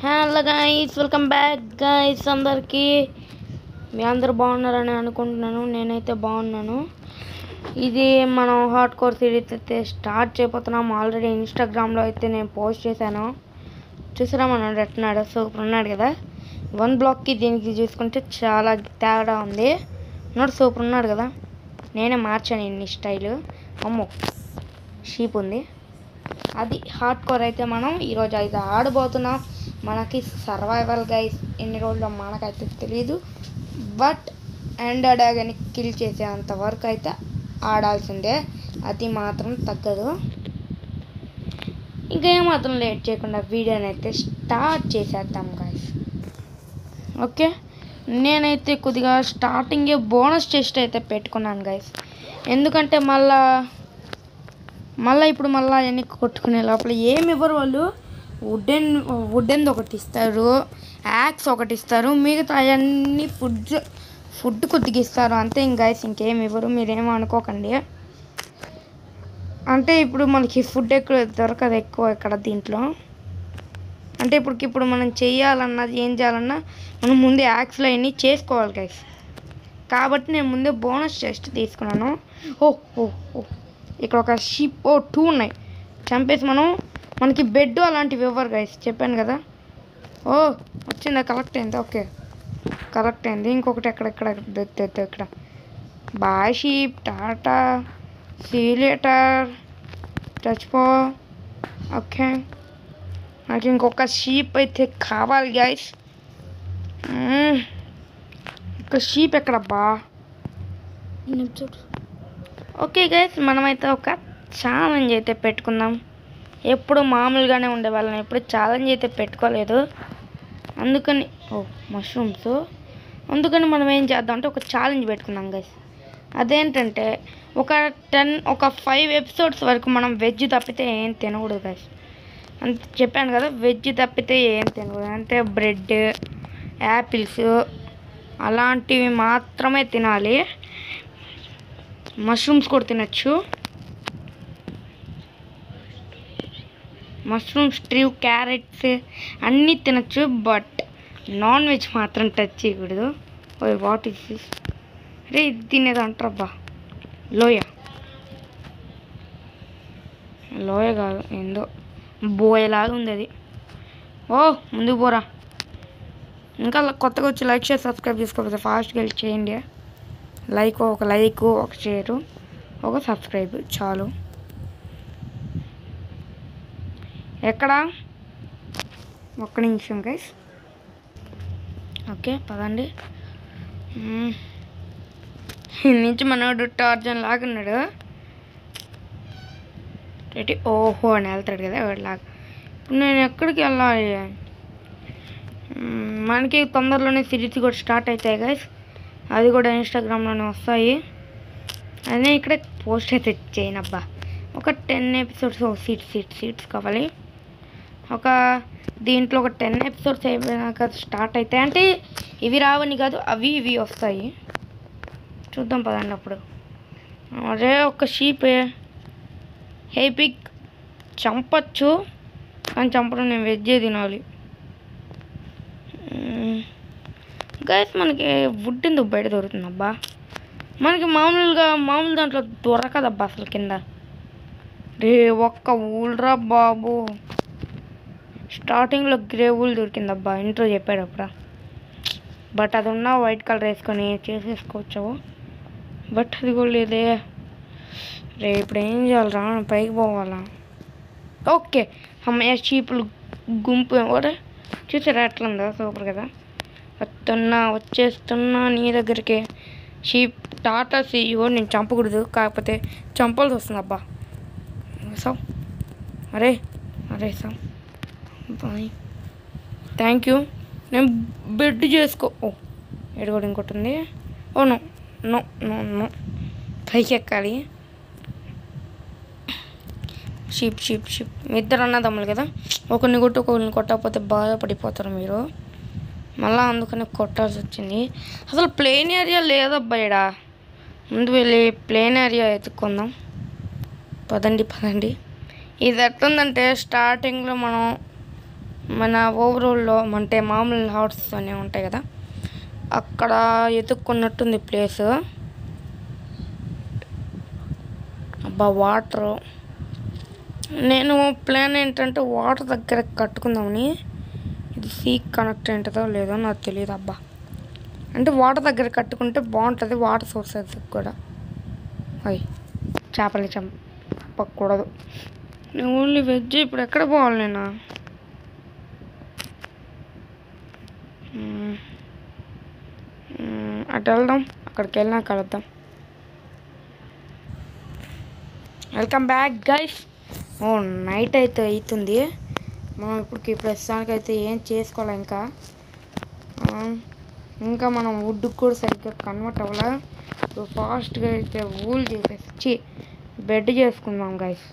Hello guys welcome back guys అందరికీ మీ అందరు బాగున్నారని అనుకుంటున్నాను నేనైతే బాగున్నాను ఇది మనం హాట్ కోర్ సిరీస్ అయితే స్టార్ట్ చేయబోతున్నాం ఆల్రెడీ ఇన్స్టాగ్రామ్లో అయితే నేను పోస్ట్ చేశాను చూసారా మనం ఎట్టున్నాడు సూపర్ ఉన్నాడు కదా వన్ బ్లాక్కి దీనికి చూసుకుంటే చాలా తేడా ఉంది ఉన్నాడు సూపర్ ఉన్నాడు కదా నేనే మార్చాను ఇన్ని స్టైల్ అమ్మో షీప్ ఉంది అది హార్డ్ కోర్ అయితే మనం ఈరోజు అయితే ఆడబోతున్నాం మనకి సర్వైవల్ గైస్ ఎన్ని రోజులు మనకైతే తెలియదు బట్ ఎండ్ డ్రాగన్ కిల్ చేసేంత వరకు అయితే ఆడాల్సిందే అది మాత్రం తగ్గదు ఇంకా ఏమాత్రం లేట్ చేయకుండా వీడియోని అయితే స్టార్ట్ చేసేద్దాం గైస్ ఓకే నేనైతే కొద్దిగా స్టార్టింగే బోనస్ టెస్ట్ అయితే పెట్టుకున్నాను గైస్ ఎందుకంటే మళ్ళా మళ్ళీ ఇప్పుడు మళ్ళీ అవన్నీ కొట్టుకునే లోపల ఏమి ఇవ్వరు వాళ్ళు వుడెన్ వుడెన్ ఒకటి ఇస్తారు యాక్స్ ఒకటి ఇస్తారు మిగతా అవన్నీ ఫుడ్ ఫుడ్ కొద్దిగా ఇస్తారు అంతే ఇంకా ఇంకేమి ఇవ్వరు మీరేమో అనుకోకండి అంటే ఇప్పుడు మనకి ఫుడ్ ఎక్కువ దొరకదు ఎక్కువ ఇక్కడ దీంట్లో అంటే ఇప్పుడు ఇప్పుడు మనం చేయాలన్నది ఏం చేయాలన్నా మనం ముందే యాక్స్లో అన్నీ చేసుకోవాలి గైస్ కాబట్టి నేను ముందే బోనస్ టెస్ట్ తీసుకున్నాను ఓ ఓ ఓ ఇక్కడ ఒక షిప్ ఓ టూ ఉన్నాయి చంపేసి మనం మనకి బెడ్ అలాంటివి ఇవ్వరు గైస్ చెప్పాను కదా ఓ వచ్చిందా కలెక్ట్ అయింది ఓకే కలెక్ట్ అయింది ఇంకొకటి ఎక్కడెక్కడ దొరుకుతుంది ఇక్కడ బాయ్ షీప్ టాటా సీలేటర్ చచ్చిపో ఓకే నాకు ఇంకొక షీప్ అయితే కావాలి గైస్ ఒక షీప్ ఎక్కడబ్బా ఓకే గైస్ మనమైతే ఒక ఛాలెంజ్ అయితే పెట్టుకుందాం ఎప్పుడు మామూలుగానే ఉండేవాళ్ళం ఎప్పుడు ఛాలెంజ్ అయితే పెట్టుకోలేదు అందుకని ఓ మష్రూమ్స్ అందుకని మనం ఏం చేద్దాం అంటే ఒక ఛాలెంజ్ పెట్టుకుందాం గైస్ అదేంటంటే ఒక టెన్ ఒక ఫైవ్ ఎపిసోడ్స్ వరకు మనం వెజ్ తప్పితే ఏం తినకూడదు గైస్ అంత చెప్పాను కదా వెజ్ తప్పితే ఏం తినకూడదు అంటే బ్రెడ్ యాపిల్స్ అలాంటివి మాత్రమే తినాలి మష్రూమ్స్ కూడా తినచ్చు మష్రూమ్స్ ట్రీవ్ క్యారెట్స్ అన్నీ తినచ్చు బట్ నాన్ వెజ్ మాత్రం టచ్ చేయకూడదు ఓ వాట్ ఇస్ దిస్ రే ఇది తినేది అంటారబ్బా లోయ లోయ కాదు ఏందో బోయలాగా ఉంది అది ఓ ముందుకు పోరా ఇంకా కొత్తగా వచ్చి లైక్ షేర్ సబ్స్క్రైబ్ చేసుకోకపోతే ఫాస్ట్గా వెళ్ళి చేయండి లైక్ ఒక లైక్ ఒక షేరు ఒక సబ్స్క్రైబ్ చాలు ఎక్కడ ఒక్క నిమిషం గైస్ ఓకే పదండి మ్మ్. ఈ నుంచి మనోడు టార్జన్ లాగున్నాడు రెడీ ఓహో అని వెళ్తాడు కదా వాడు లాగా ఇప్పుడు నేను ఎక్కడికి వెళ్ళాలి మ్మ్, మనకి తొందరలోనే సిరీస్ కూడా స్టార్ట్ అవుతాయి గైస్ అది కూడా ఇన్స్టాగ్రామ్లోనే వస్తాయి అదే ఇక్కడ పోస్ట్ అయితే చేయను అబ్బా ఒక ten episodes seats seats seats కావాలి ఒక దీంట్లో ఒక టెన్ ఎపిసోడ్స్ అయిపోయినాక స్టార్ట్ అవుతాయి అంటే ఇవి రావని కాదు అవి ఇవి వస్తాయి చూద్దాం పదండి అప్పుడు అదే ఒక షీప్ హే పిక్ చంపచ్చు కానీ చంపడం నేను వెజ్జే తినాలి గైస్ మనకి వుడ్ ఎందుకు బయట దొరుకుతుంది అబ్బా మనకి మామూలుగా మామూలు దాంట్లో దొరకదబ్బా అసలు కింద రే ఒక్క ఊళ్ళరా బాబు స్టార్టింగ్లో గ్రే ఊల్ దొరికిందబ్బా ఇంట్రో చెప్పేటప్పుడు బట్ అది ఉన్న వైట్ కలర్ వేసుకొని చేసేసుకోవచ్చు బట్ అది కూడా లేదే రే ఇప్పుడు ఏం చేయాలరా పైకి పోవాలా ఓకే అమ్మయ్య చీపులు గుంపు కూడా చూసారా ఎట్లా ఉందా సూపర్ కదా వస్తున్నా వచ్చేస్తున్నా నీ దగ్గరికి షీప్ టాటా సీఈఓ నేను చంపకూడదు కాకపోతే చంపాల్సి వస్తుంది అబ్బా సావ్ అరే అరే సావ్ బాయ్ థ్యాంక్ యూ నేను బెడ్ చేసుకో ఓ ఎడు కూడా ఇంకోటి ఉంది oh no no no no పైకి ఎక్కాలి షీప్ షీప్ షీప్ మీ ఇద్దరు అన్నదమ్ములు కదా ఒకరిని కొట్టి ఒకరిని కొట్టకపోతే బాధపడిపోతారు మీరు మళ్ళీ అందుకని కొట్టాల్సి వచ్చింది అసలు ప్లేన్ ఏరియా లేదబ్బా ఈడ ముందు వెళ్ళి ప్లేన్ ఏరియా ఎత్తుక్కుందాం పదండి పదండి ఇది ఎట్లుందంటే స్టార్టింగ్లో మనం మన ఓవరాల్లో అంటే మామూలు హౌస్ అనే ఉంటాయి కదా అక్కడ ఎతుక్కున్నట్టుంది ప్లేస్ అబ్బా వాటర్ నేను ప్లాన్ ఏంటంటే వాటర్ దగ్గర కట్టుకుందామని ఇది సీక్ కనెక్ట్ ఏంటిదో లేదో నాకు తెలియదు అబ్బా అంటే వాటర్ దగ్గర కట్టుకుంటే బాగుంటుంది వాటర్ సోర్స్ అది కూడా అయ్యి చేపలు చంపకూడదు నేను ఓన్లీ వెజ్ ఇప్పుడు ఎక్కడ పోవాలి నేను మ్మ్. మ్మ్, అటు వెళ్దాం అక్కడికి వెళ్ళినా కలుద్దాం welcome back guys oh night అయితే అవుతుంది మనం ఇప్పటికి ప్రస్తుతానికి అయితే ఏం చేసుకోవాలి ఇంకా ఆ, ఇంకా మనం వుడ్ కూడా సరిగ్గా కన్వర్ట్ అవ్వాలా ఇప్పుడు ఫాస్ట్గా అయితే ఊల్ చేసేసి బెడ్ చేసుకుందాం గైస్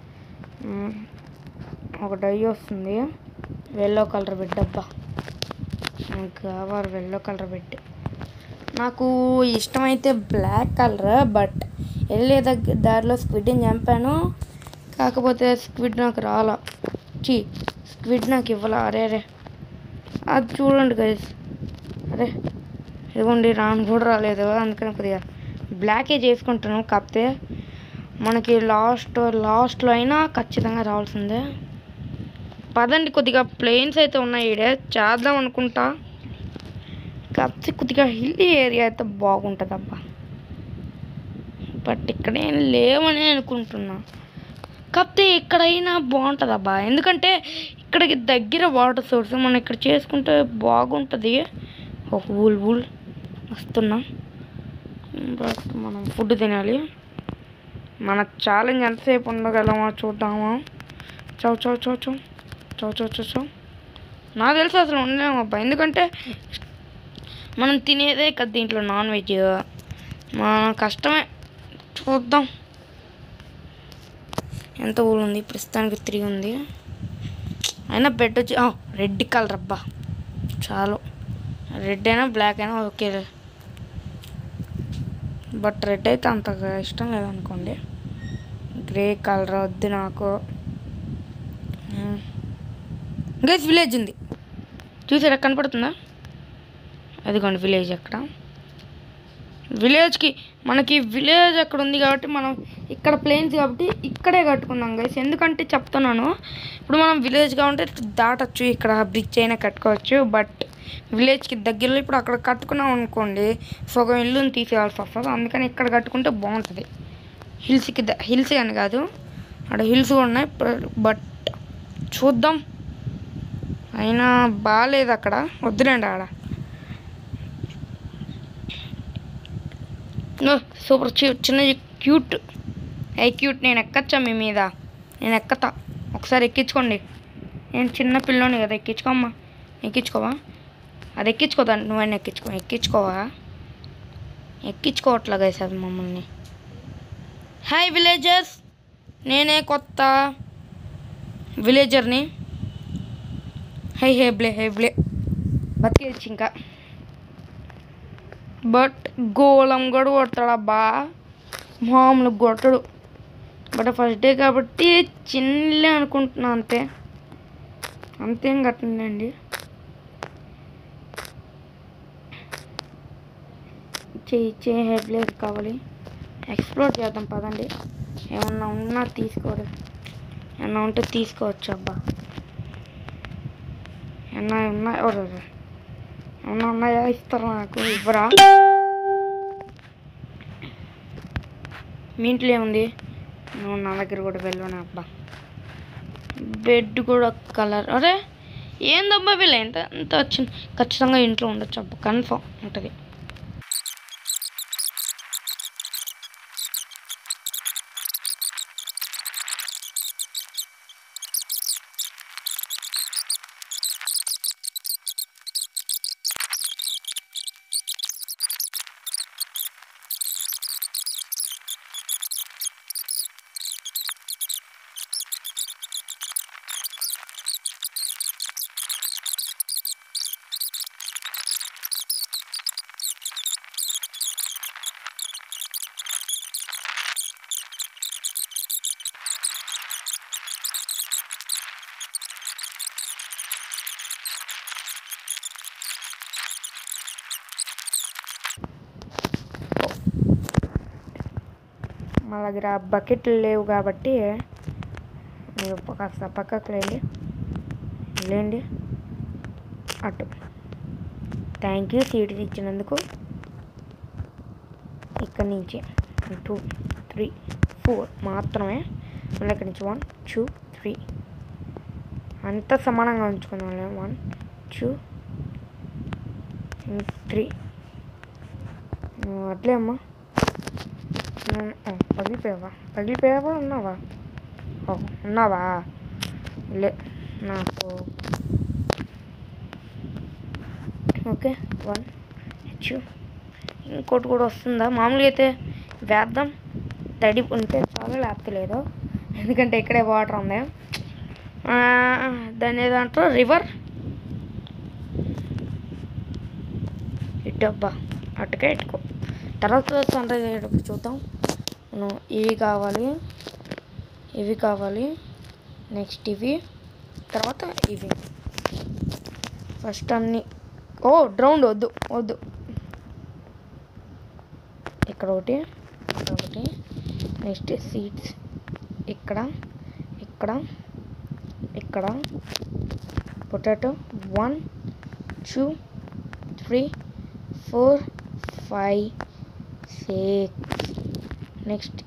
ఒక డై వస్తుంది ఎల్లో కలర్ బెడ్ అబ్బా నాకు కావాలి ఎల్లో కలర్ బెడ్ నాకు ఇష్టమైతే బ్లాక్ కలర్ బట్ వెళ్ళే దగ్గర దారిలో స్క్విడ్ని చంపాను కాకపోతే స్క్విడ్ నాకు రాలా చీ స్క్విడ్ నాకు ఇవ్వాల అరే అరే అది చూడండి గైస్ అరే ఇదిగోండి రాను కూడా రాలేదు అందుకని కొద్దిగా బ్లాకే చేసుకుంటాను కాకపోతే మనకి లాస్ట్ లాస్ట్లో అయినా ఖచ్చితంగా రావాల్సిందే పదండి కొద్దిగా ప్లేన్స్ అయితే ఉన్నాయి ఈడే చేద్దాం అనుకుంటా కాకపోతే కొద్దిగా హిల్లీ ఏరియా అయితే బాగుంటుంది అబ్బా బట్ ఇక్కడ ఏం లేవని అనుకుంటున్నా కాకపోతే ఎక్కడైనా బాగుంటుంది అబ్బా ఎందుకంటే ఇక్కడికి దగ్గర వాటర్ సోర్స్ మనం ఇక్కడ చేసుకుంటే బాగుంటుంది ఒక ఊల్ ఊల్ వస్తున్నాం బట్ మనం ఫుడ్ తినాలి మన ఛాలెంజ్ ఎంతసేపు ఉండగలమో చూద్దామా చౌ చౌ చౌ చౌ చౌ చౌ చౌ చౌ నాకు తెలిసి అసలు ఉండలేము అబ్బా ఎందుకంటే మనం తినేదే కదా దీంట్లో నాన్ వెజ్ మన కష్టమే చూద్దాం ఎంత ఊరు ఉంది ప్రస్తుతానికి త్రీ ఉంది అయినా బెడ్ వచ్చి రెడ్ కలర్ అబ్బా చాలు రెడ్ అయినా బ్లాక్ అయినా ఓకే బట్ రెడ్ అయితే అంతగా ఇష్టం లేదనుకోండి గ్రే కలర్ వద్దు నాకు గైస్ విలేజ్ ఉంది చూసారా కనపడుతుందా అదిగోండి విలేజ్ అక్కడ విలేజ్కి మనకి విలేజ్ అక్కడ ఉంది కాబట్టి మనం ఇక్కడ ప్లేన్స్ కాబట్టి ఇక్కడే కట్టుకుందాం గైస్ ఎందుకంటే చెప్తున్నాను ఇప్పుడు మనం విలేజ్ కాబట్టి దాటచ్చు ఇక్కడ బ్రిడ్జ్ అయినా కట్టుకోవచ్చు బట్ విలేజ్కి దగ్గరలో ఇప్పుడు అక్కడ కట్టుకున్నాం అనుకోండి సగం ఇల్లుని తీసేయాల్సి వస్తుంది అందుకని ఇక్కడ కట్టుకుంటే బాగుంటుంది హిల్స్కి ద- హిల్స్ అని కాదు అక్కడ హిల్స్ కూడా ఉన్నాయి బట్ చూద్దాం అయినా బాగాలేదు అక్కడ వద్దులేండి ఆడ సూపర్ చిన్న క్యూట్ ఏ క్యూట్ నేను ఎక్కచ్చా మీ మీద నేను ఎక్కతా ఒకసారి ఎక్కించుకోండి నేను చిన్న పిల్లోని కదా ఎక్కించుకోమ్మా ఎక్కించుకోవా అది ఎక్కించుకోదా నువ్వైనా ఎక్కించుకో ఎక్కించుకోవా ఎక్కించుకోవట్లే గైస్ అది మమ్మల్ని హాయ్ విలేజర్స్ నేనే కొత్త విలేజర్ని హై హేబ్లే హేబ్లే బతికేయచ్చు ఇంకా బట్ గోళం కూడా కొడతాడబ్బా మామూలు కొట్టడు బట్ ఫస్ట్ డే కాబట్టి చిన్నలే అనుకుంటున్నా అంతే అంతేం కట్టండి చెయ్యి చెయ్యి హెడ్లెస్ కావాలి ఎక్స్ప్లోర్ చేద్దాం పదండి ఏమన్నా ఉన్నా తీసుకోవాలి ఏమన్నా ఉంటే తీసుకోవచ్చు అబ్బా ఏమన్నా ఉన్నా ఎవరు ఏమన్నా ఉన్నాయా ఇస్తారా నాకు ఇవ్వరా మీ ఇంట్లో ఏముంది నువ్వు నా దగ్గర కూడా వెళ్ళను అబ్బా బెడ్ కూడా కలర్ అరే ఏందబ్బా వీళ్ళ ఎంత ఎంత వచ్చింది ఖచ్చితంగా ఇంట్లో ఉండొచ్చు అబ్బా కన్ఫామ్ ఉంటుంది మా దగ్గర బకెట్లు లేవు కాబట్టి మీరు కాస్త పక్కకు లేండి లేండి అటు థ్యాంక్ యూ సీట్ ఇచ్చినందుకు ఇక్కడి నుంచి టూ త్రీ ఫోర్ మాత్రమే మళ్ళీ ఇక్కడి నుంచి వన్ టూ త్రీ అంతా సమానంగా ఉంచుకుందాం వన్ టూ త్రీ అట్లే అమ్మా ఉమ్, ఆ, పగిలిపోయావా పగిలిపోయావా ఉన్నావా ఓ ఉన్నావా లే నాకు ఓకే వన్ టూ ఇంకోటి కూడా వస్తుందా మామూలుగా అయితే వేద్దాం తడి ఉంటే చాలా లేపలేదు ఎందుకంటే ఇక్కడే వాటర్ ఉంది ఆ, దాన్ని ఏదంటారు రివర్ ఇటు అబ్బా అటుకే ఇటుకో తర్వాత సన్ రైజ్ అయ్యేటప్పుడు చూద్దాం మనం ఇవి కావాలి ఇవి కావాలి నెక్స్ట్ ఇవి తర్వాత ఇవి ఫస్ట్ అన్ని ఓ డ్రౌండ్ వద్దు వద్దు ఇక్కడ ఒకటి ఇక్కడ ఒకటి నెక్స్ట్ సీడ్స్ ఇక్కడ ఇక్కడ ఇక్కడ potato one two three four five six next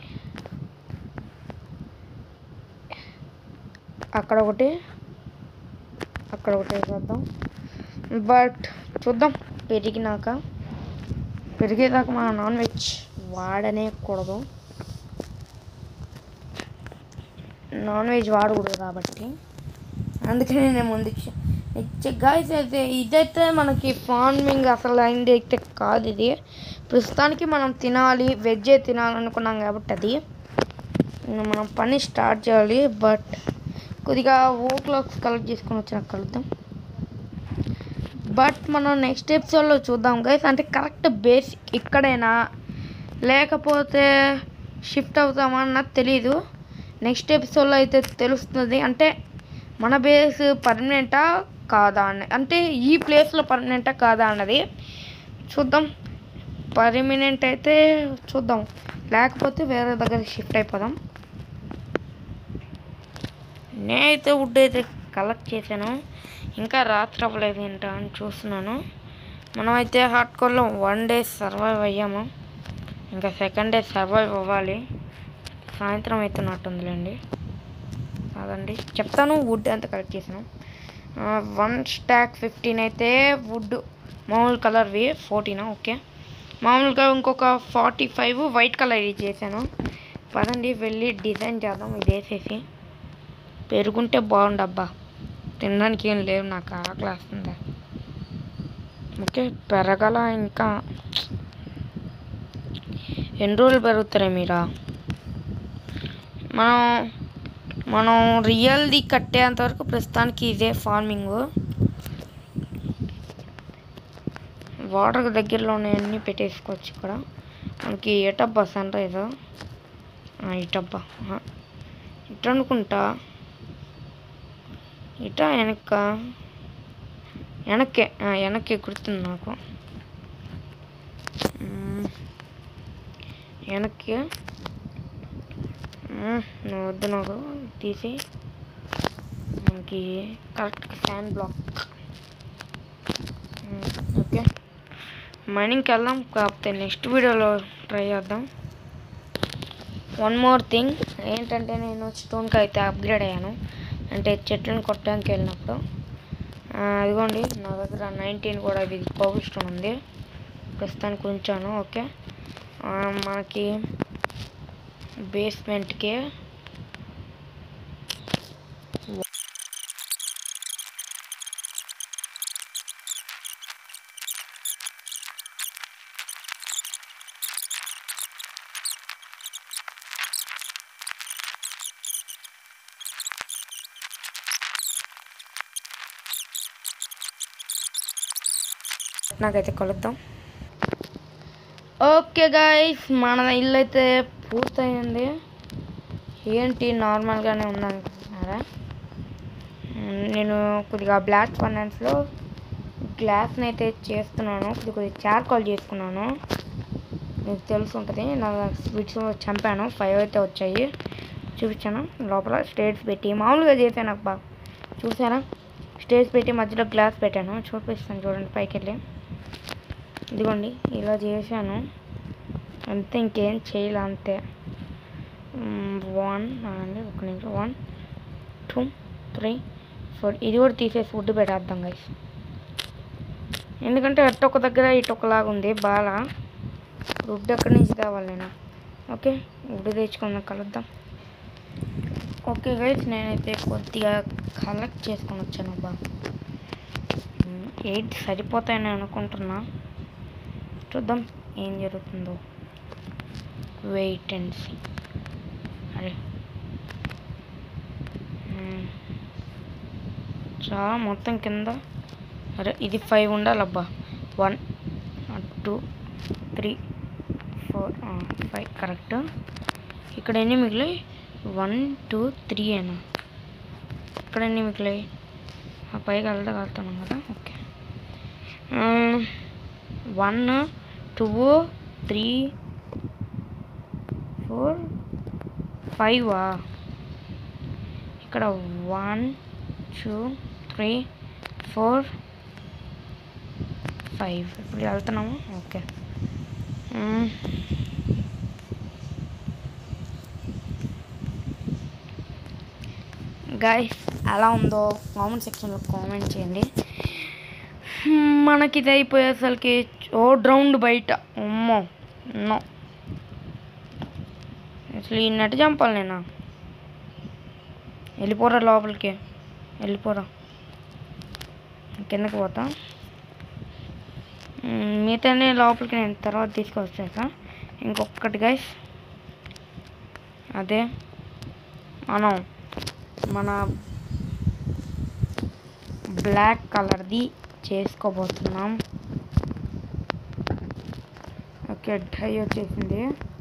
అక్కడ ఒకటి అక్కడ ఒకటి వేసేద్దాం బట్ చూద్దాం పెరిగినాక పెరిగేదాకా మన నాన్ వెజ్ వాడనే కూడదు నాన్ వెజ్ వాడకూడదు కాబట్టి అందుకనే నేను ముందు గాయస్ అయితే ఇదైతే మనకి ఫార్మింగ్ అసలు అయింది అయితే కాదు ఇది ప్రస్తుతానికి మనం తినాలి వెజ్జే తినాలనుకున్నాం కాబట్టి అది ఇంకా మనం పని స్టార్ట్ చేయాలి బట్ కొద్దిగా ఓ క్లాక్స్ కలెక్ట్ చేసుకొని వచ్చినాక కలుద్దాం బట్ మనం నెక్స్ట్ ఎపిసోడ్లో చూద్దాం గైస్ అంటే కరెక్ట్ బేసిక్ ఇక్కడైనా లేకపోతే షిఫ్ట్ అవుతామా అన్నది తెలీదు నెక్స్ట్ ఎపిసోడ్లో అయితే తెలుస్తుంది అంటే మన బేస్ పర్మనెంటా కాదా అని అంటే ఈ ప్లేస్లో పర్మనెంటా కాదా అన్నది చూద్దాం పర్మనెంట్ అయితే చూద్దాం లేకపోతే వేరే దగ్గరికి షిఫ్ట్ అయిపోదాం నేనైతే వుడ్ అయితే కలెక్ట్ చేశాను ఇంకా రాత్రి అవ్వలేదు ఏంటా అని చూస్తున్నాను మనం అయితే హార్డ్ కోర్లో వన్ డే సర్వైవ్ అయ్యాము ఇంకా సెకండ్ డే సర్వైవ్ అవ్వాలి సాయంత్రం అవుతున్నట్టుందిలేండి కాదండి చెప్తాను వుడ్ ఎంత కలెక్ట్ చేసాను వన్ స్టాక్ ఫిఫ్టీన్ అయితే వుడ్ మామూలు కలర్వి ఫోర్టీన్ ఓకే మామూలుగా ఇంకొక ఫార్టీ ఫైవ్ వైట్ కలర్ ఇది చేశాను పదండి వెళ్ళి డిజైన్ చేద్దాం ఇది వేసేసి పెరుగుంటే బాగుండబ్బా తినడానికి ఏం లేవు నాకు ఆకలి వస్తుంది ఓకే పెరగల ఇంకా ఎన్ని రోజులు పెరుగుతారే మీరా మనం మనం రియల్ది కట్టేంత వరకు ప్రస్తుతానికి ఇదే ఫార్మింగ్ వాటర్ దగ్గరలో ఉన్నాయన్నీ పెట్టేసుకోవచ్చు ఇక్కడ మనకి ఎటబ్బా సన్ రైజ్ ఇటబ్బా ఆహా. ఇటు అనుకుంటా ఇట వెనక్క వెనక్కే ఆ, వెనక్కే గుర్తుంది నాకు మ్మ్. వెనక్కి మ్మ్, నువ్వు వద్దు నాకు తీసి మనకి correct fan black hmm, okay మైనింగ్కి వెళ్దాం కాకపోతే నెక్స్ట్ వీడియోలో ట్రై చేద్దాం వన్ మోర్ థింగ్ ఏంటంటే నేను స్టోన్కి అయితే అప్గ్రేడ్ అయ్యాను అంటే చెట్లను కొట్టడానికి వెళ్ళినప్పుడు ఆ, అదిగోండి నా దగ్గర నైన్టీన్ కూడా ఇది పవర్ స్టోన్ ఉంది ప్రస్తుతానికి ఉంచాను ఓకే ఆ, మనకి బేస్మెంట్కి నాకైతే కలుద్దాం ఓకే గాయస్ మన ఇల్లు అయితే పూర్తయింది ఏంటి నార్మల్గానే ఉందనుకుంటున్నారా మ్, నేను కొద్దిగా బ్లాక్ ఫైనాన్స్లో గ్లాస్ని అయితే చేస్తున్నాను కొద్ది కొద్దిగా చార్కోల్ చేసుకున్నాను మీకు తెలిసి ఉంటుంది నా స్వీట్స్ చంపాను ఫైవ్ అయితే వచ్చాయి చూపించాను లోపల స్టేట్స్ పెట్టి మామూలుగా చేశాను అబ్బా చూసారా స్టేట్స్ పెట్టి మధ్యలో గ్లాస్ పెట్టాను చూపిస్తాను చూడండి పైకి వెళ్ళి ఇదిగోండి ఇలా చేశాను అంతే ఇంకేం చేయాలి అంతే వన్ అండి ఒక నిమిషం వన్ టూ త్రీ ఫోర్ ఇది కూడా తీసేసి ఫుడ్ పెట్టేద్దాం గైస్ ఎందుకంటే అటు ఒక దగ్గర ఇటు ఒకలాగా ఉంది బాల వుడ్ ఎక్కడి నుంచి కావాలి నేను ఓకే వుడ్ తెచ్చుకుందాం కలుద్దాం ఓకే గైస్ నేనైతే కొద్దిగా కలెక్ట్ చేసుకొని వచ్చాను అబ్బా ఎయిట్ సరిపోతాయని అనుకుంటున్నా చూద్దాం ఏం జరుగుతుందో వెయిట్ అండ్ సీ అరే మ్మ్. చాలా మొత్తం కింద అరే ఇది ఫైవ్ ఉండాలబ్బా one two three four five correct ఇక్కడ ఎన్ని మిగిలాయి వన్ టూ త్రీ అయినా ఇక్కడ ఎన్ని మిగిలాయి ఆ పైకి వెళ్ళగలుగుతున్నాం కదా okay one two three four ఫైవా ఇక్కడ one two three four five ఇప్పుడు వెళ్తున్నాము ఓకే మ్మ్. గాయస్ ఎలా ఉందో కామెంట్ సెక్షన్లో కామెంట్ చేయండి హ్మ్, మనకి ఇది అయిపోయేసరికి ఓ రౌండ్ బయట అమ్మో నో అసలు ఈ నెట్ చంపాలి నేను వెళ్ళిపోరా లోపలికి వెళ్ళిపోరా కిందకి పోతా మ్మ్, మిగతానే లోపలికి నేను తర్వాత తీసుకొచ్చాక ఇంకొకటి గైస్ అదే మనం మన బ్లాక్ కలర్ది చేసుకోబోతున్నాం ఓకే డై వచ్చేసింది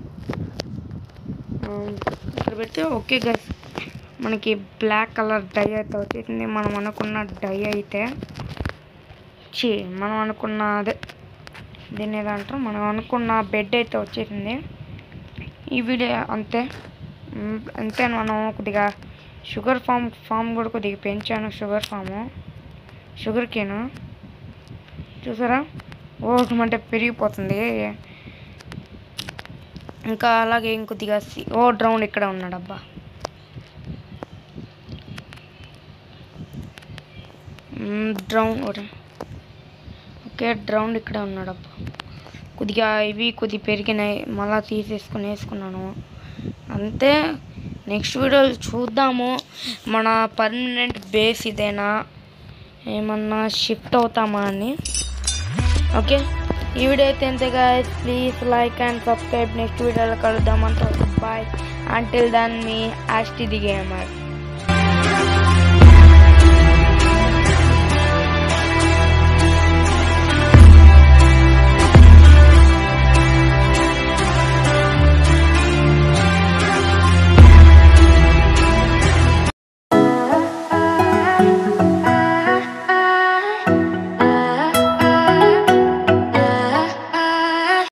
ఆ, ఇక్కడ పెడితే ఓకే గైస్ మనకి బ్లాక్ కలర్ డై అయితే వచ్చేసింది మనం అనుకున్న డై అయితే చి మనం అనుకున్న అదే దీన్ని ఏదంటారు మనం అనుకున్న బెడ్ అయితే వచ్చేసింది ఈ వీడియో అంతే మ్, అంతే మనం కొద్దిగా షుగర్ ఫామ్ ఫామ్ కూడా కొద్దిగా పెంచాను షుగర్ ఫాము షుగర్ కేను చూసారా ఓటమంటే పెరిగిపోతుంది ఇంకా అలాగే ఇంకొద్దిగా సి- ఓ డ్రౌండ్ ఇక్కడ ఉన్నాడు అబ్బా డ్రౌన్ ఓకే డ్రౌండ్ ఇక్కడ ఉన్నాడు అబ్బా కొద్దిగా ఇవి కొద్ది పెరిగినాయి మళ్ళా తీసేసుకుని వేసుకున్నాను అంతే నెక్స్ట్ వీడియోలో చూద్దాము మన పర్మనెంట్ బేస్ ఇదేనా ఏమన్నా షిఫ్ట్ అవుతామా అని ఓకే ఈ వీడియో అయితే అంతే guys please like and subscribe next వీడియోలో కలుద్దాం అంత బాయ్ అంటిల్ దన్ మీ ఆస్టి ది గేమర్